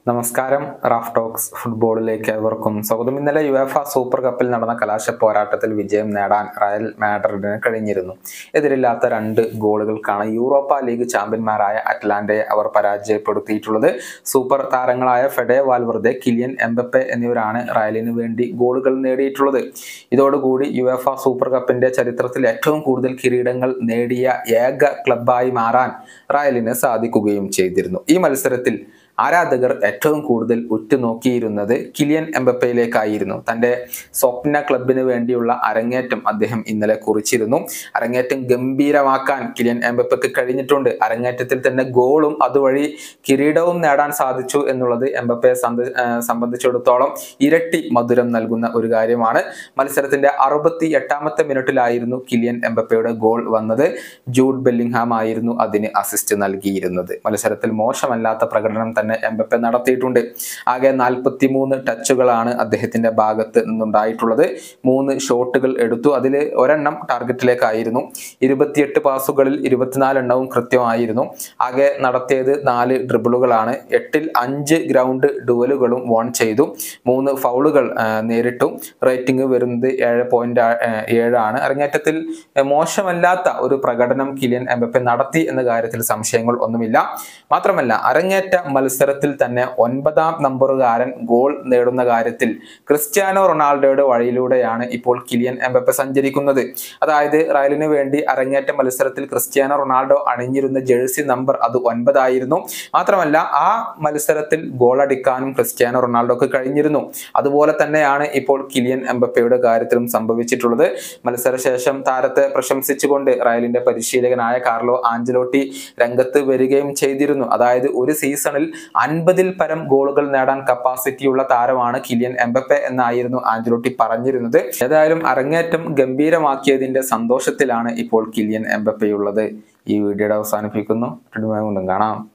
നമസ്കാരം Raf talks ഫുട്ബോളിലേക്ക് ഏവർക്കും സ്വാഗതം ഇന്നലെ യുഎഫ സൂപ്പർ കപ്പിൽ നടന്ന കലാശ പോരാട്ടത്തിൽ വിജയം നേടാൻ റയൽ മാഡ്രിഡിന് കഴിഞ്ഞിരുന്നു എതിരില്ലാത്ത രണ്ട് ഗോളുകൾക്കാണ് യൂറോപ്പ ലീഗ് ചാമ്പ്യന്മാരായ അറ്റ്ലാന്റയെ അവർ പരാജയപ്പെടുത്തിയിട്ടുള്ളത് സൂപ്പർ താരങ്ങളായ ഫെഡെ വാൽവർദെ കിലിയൻ എംബപ്പെ എന്നിവരാണ് റയലിന് വേണ്ടി ഗോളുകൾ നേടിയിട്ടുള്ളത് ഇതോടുകൂടി യുഎഫ സൂപ്പർ കപ്പിന്റെ ചരിത്രത്തിൽ ഏറ്റവും കൂടുതൽ കിരീടങ്ങൾ നേടിയ ഏക ക്ലബായി മാറാൻ റയലിന് സാധിക്കുകയും ചെയ്തിരുന്നു ഈ മത്സരത്തിൽ ആരാധകർ ഏറ്റവും കൂടുതൽ ഉറ്റുനോക്കിയിരുന്നത് കിലിയൻ എംബപ്പയിലേക്കായിരുന്നു തൻ്റെ സ്വപ്ന ക്ലബിന് വേണ്ടിയുള്ള അരങ്ങേറ്റം അദ്ദേഹം ഇന്നലെ കുറിച്ചിരുന്നു അരങ്ങേറ്റം ഗംഭീരമാക്കാൻ കിലിയൻ എംബപ്പയ്ക്ക് കഴിഞ്ഞിട്ടുണ്ട് അരങ്ങേറ്റത്തിൽ തന്നെ ഗോളും അതുവഴി കിരീടവും നേടാൻ സാധിച്ചു എന്നുള്ളത് എംബപ്പയെ സന്ത- ആ, സംബന്ധിച്ചിടത്തോളം ഇരട്ടി മധുരം നൽകുന്ന ഒരു കാര്യമാണ് മത്സരത്തിന്റെ അറുപത്തി എട്ടാമത്തെ മിനിറ്റിലായിരുന്നു കിലിയൻ എംബപ്പയുടെ ഗോൾ വന്നത് ജൂഡ് ബെല്ലിംഗ്ഹാം ആയിരുന്നു അതിന് അസിസ്റ്റ് നൽകിയിരുന്നത് മത്സരത്തിൽ മോശമല്ലാത്ത പ്രകടനം തന്നെ എംബപ്പെ നടത്തിയിട്ടുണ്ട് ആകെ നാൽപ്പത്തി മൂന്ന് ടച്ചുകളാണ് അദ്ദേഹത്തിന്റെ ഭാഗത്ത് നിന്നുണ്ടായിട്ടുള്ളത് മൂന്ന് ഷോട്ടുകൾ എടുത്തു അതിൽ ഒരെണ്ണം ടാർഗറ്റിലേക്കായിരുന്നു ഇരുപത്തിയെട്ട് പാസുകളിൽ ഇരുപത്തിനാല് എണ്ണവും കൃത്യമായിരുന്നു ആകെ നടത്തിയത് നാല് ഡ്രിബിളുകളാണ് എട്ടിൽ അഞ്ച് ഗ്രൗണ്ട് ഡുവലുകളും വോൺ ചെയ്തു മൂന്ന് ഫൗളുകൾ ആ, നേരിട്ടു റേറ്റിംഗ് വരുന്നത് ഏഴ് പോയിന്റ് ഏഴാണ് അരങ്ങേറ്റത്തിൽ ആ, മോശമല്ലാത്ത ഒരു പ്രകടനം കിലിയൻ എംബപ്പെ നടത്തി എന്ന കാര്യത്തിൽ സംശയങ്ങൾ ഒന്നുമില്ല മാത്രമല്ല അരങ്ങേറ്റ മത്സരത്തിൽ തന്നെ ഒൻപതാം നമ്പറുകാരൻ ഗോൾ നേടുന്ന കാര്യത്തിൽ ക്രിസ്ത്യാനോ റൊണാൾഡോയുടെ വഴിയിലൂടെയാണ് ഇപ്പോൾ കിലിയൻ എംബപ്പെ സഞ്ചരിക്കുന്നത് അതായത് റയലിന് വേണ്ടി അരങ്ങേറ്റ മത്സരത്തിൽ ക്രിസ്ത്യാനോ റൊണാൾഡോ അണിഞ്ഞിരുന്ന ജേഴ്സി നമ്പർ അത് ഒൻപതായിരുന്നു മാത്രമല്ല ആ മത്സരത്തിൽ ഗോളടിക്കാനും ക്രിസ്ത്യാനോ റൊണാൾഡോക്ക് കഴിഞ്ഞിരുന്നു അതുപോലെ തന്നെയാണ് ഇപ്പോൾ കിലിയൻ എംബപ്പയുടെ കാര്യത്തിലും സംഭവിച്ചിട്ടുള്ളത് മത്സരശേഷം താരത്തെ പ്രശംസിച്ചുകൊണ്ട് റയലിന്റെ പരിശീലകനായ കാർലോ ആഞ്ചലോട്ടി രംഗത്ത് വരികയും ചെയ്തിരുന്നു അതായത് ഒരു സീസണിൽ അൻപതിൽ പരം ഗോളുകൾ നേടാൻ കപ്പാസിറ്റിയുള്ള താരമാണ് കിലിയൻ എംബപ്പെ എന്നായിരുന്നു ആഞ്ചലോട്ടി പറഞ്ഞിരുന്നത് ഏതായാലും അരങ്ങേറ്റം ഗംഭീരമാക്കിയതിന്റെ സന്തോഷത്തിലാണ് ഇപ്പോൾ കിലിയൻ എംബപ്പയുള്ളത് ഈ വീഡിയോയുടെ അവസാനിപ്പിക്കുന്നു വീണ്ടും കാണാം